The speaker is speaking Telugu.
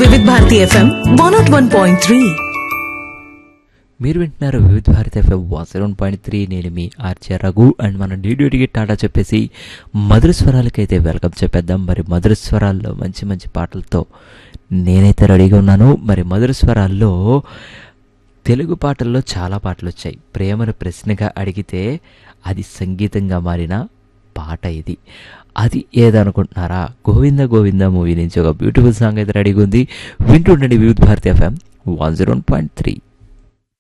వివిధ Bharati F M one naught one point three మీరు వింటున్నారు Vividh Bharati F M one seven point three నేను మీ ఆర్చే రఘు అండ్ మన డీడ్యూటీకి టాటా చెప్పేసి మధుర స్వరాలకైతే వెల్కమ్ చెప్పేద్దాం మరి మధుర స్వరాల్లో మంచి మంచి పాటలతో నేనైతే రెడీగా ఉన్నాను మరి మధుర స్వరాల్లో తెలుగు పాటల్లో చాలా పాటలు వచ్చాయి ప్రేమను ప్రశ్నగా అడిగితే అది సంగీతంగా మారిన పాట ఇది అది ఏదనుకుంటున్నారా గోవింద గోవింద మూవీ నుంచి ఒక బ్యూటిఫుల్ సాంగ్ అయితే రెడీగా ఉంది వింటుండండి Vividh Bharati F M one zero point three